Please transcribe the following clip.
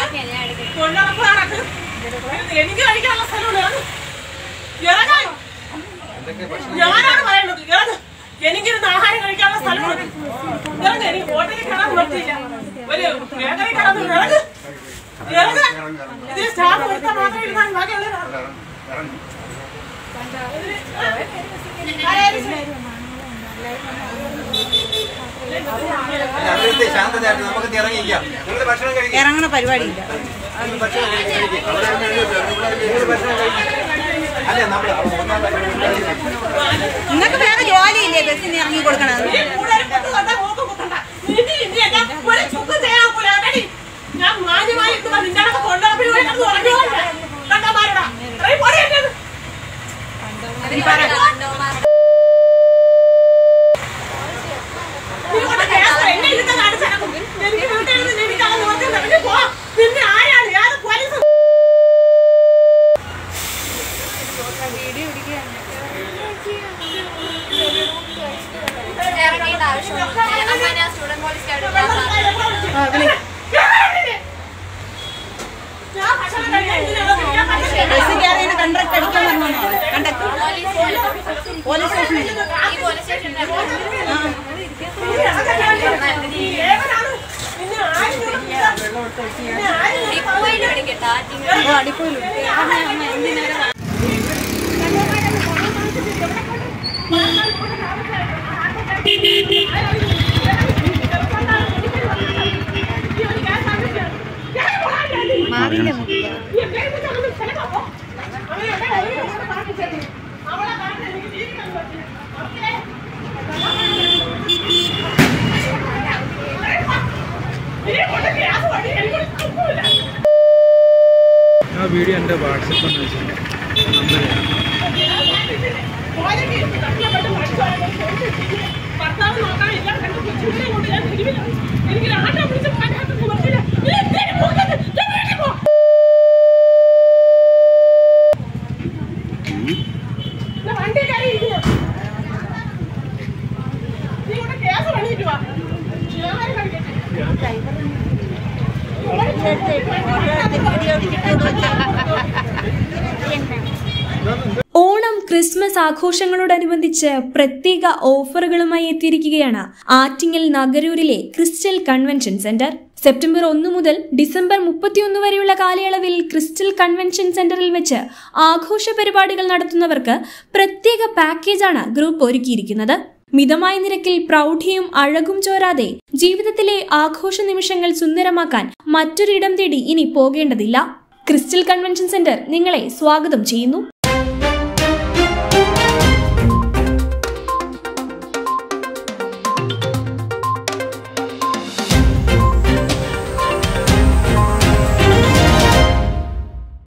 കൊണ്ടുനടപ്പ് നടക്ക്. എനിക്ക് കഴിക്കാനുള്ള സ്ഥലമുണ്ട് ഇറങ്ങ്. ഇറങ്ങാൻ. ഞാനാണ് പറയുന്നത് ഇറങ്ങ്. എനിക്കിരുന്ന് ആഹാരം കഴിക്കാനുള്ള സ്ഥലമുണ്ട് ഇറങ്ങ് എനിക്ക് ഹോട്ടലിൽ കയറാൻ നിർത്തിയില്ല ഒരു ബേക്കറി കയറാൻ ഇറങ്ങ് ഇറങ്ങ് ഇതിൽ സ്റ്റാഫ് ഒരുത്താൻ മാത്രം ഇരുന്നാൽ ബാക്കിയുള്ളവർ അവരെന്ത് ശാന്തതയായിട്ട് നമുക്ക് ഇറങ്ങിയിരിക്കാം നിങ്ങൾ ഭക്ഷണം കഴിക്കാം ഇറങ്ങണ പരിപാടിയില്ല നിങ്ങൾ ഭക്ഷണം കഴിക്കാം നിങ്ങൾ ഭക്ഷണം കഴിക്കാം അല്ല നമ്മൾ ഒന്നാം നിങ്ങൾക്ക് വേറെ ജോലിയില്ലേ ബസ്സിന് ഇറങ്ങി കൊടുക്കണത് ഈ കൂടുതൽ കുത്തു കണ്ടാ മൂക്ക് കുത്തണ്ട. നിന്റെ ഇനി എന്നെ ഒരു ചുക്കും ചെയ്യാൻ ഒക്കൂല, കേട്ടോടി? ഞാൻ മാന്യമായി ഇട്ട് വന്ന് നിന്റെ കണക്ക് കൊണ്ടുനടപ്പിൽ പോയി കിടന്ന് ഉറങ്ങുവാണ്. കണ്ടമാരുടാ. ഇത്രയും പൊടി എന്നെ ഇത്. നീ കൊണ്ട് കേസ് എന്നെ ഇരുന്ന് കാണിച്ചേക്കും. എനിക്ക് വീട്ടിൽ ഇരുന്ന് എനിക്കത് നോക്കില്ല. പിന്നെ പോ. പിന്നെ ആരാണ്? ഏത് പോലീസ്? ഇറങ്ങേണ്ട ആവശ്യമില്ല അമ്മ ഞാൻ സ്റ്റുഡന്റ് പോലീസ് ഞാൻ ഭക്ഷണം കഴിക്കാൻ ഇതിനുള്ള ഞാൻ ഭക്ഷണം ബസ് കയറിയത് കണ്ടക്ട് അടിക്കാൻ വന്നോ കണ്ടക്ട് പോലീസ് സ്റ്റേഷനിൽ ഈ പോലീസ് സ്റ്റേഷനിൽ ഡിപ്പോയിൽ വിളിക്കട്ടെ ആറ്റിങ്ങൽ ഓ അടിപ്പോയിലും മാറിയില്ല ആ വീഡിയോ എൻ്റെ വാട്സപ്പിൽ നമ്പർ ഭർത്താവ് നോക്കാൻ എല്ലാം കണ്ടു ചുറ്റിനെ കൊണ്ട് ഞാൻ തിരുവില്ല എനിക്ക് ആട്ടം പിടിച്ച് പാട്ട് നിർത്തില്ല നീ എന്തിനു പോകുന്നത്? ഞാൻ വീട്ടിൽ പോ. ഞാൻ വണ്ടി കയറി ഇരുന്നു. നീ ഇവിടെ കേസ് പണിയിട്ട് വാ. ഞാൻ കഴിക്കട്ടെ. ഓണം ക്രിസ്മസ് ആഘോഷങ്ങളോടനുബന്ധിച്ച് പ്രത്യേക ഓഫറുകളുമായി എത്തിയിരിക്കുകയാണ് ആറ്റിങ്ങൽ നഗരൂരിലെ ക്രിസ്റ്റൽ കൺവെൻഷൻ സെന്റർ സെപ്റ്റംബർ ഒന്ന് മുതൽ ഡിസംബർ മുപ്പത്തിയൊന്ന് വരെയുള്ള കാലയളവിൽ ക്രിസ്റ്റൽ കൺവെൻഷൻ സെന്ററിൽ വെച്ച് ആഘോഷ പരിപാടികൾ നടത്തുന്നവർക്ക് പ്രത്യേക പാക്കേജാണ് ഗ്രൂപ്പ് ഒരുക്കിയിരിക്കുന്നത് മിതമായ നിരക്കിൽ പ്രൗഢിയും അഴകും ചോരാതെ ജീവിതത്തിലെ ആഘോഷ നിമിഷങ്ങൾ സുന്ദരമാക്കാൻ മറ്റൊരിടം തേടി ഇനി പോകേണ്ടതില്ല ക്രിസ്റ്റൽ കൺവെൻഷൻ സെന്റർ നിങ്ങളെ സ്വാഗതം ചെയ്യുന്നു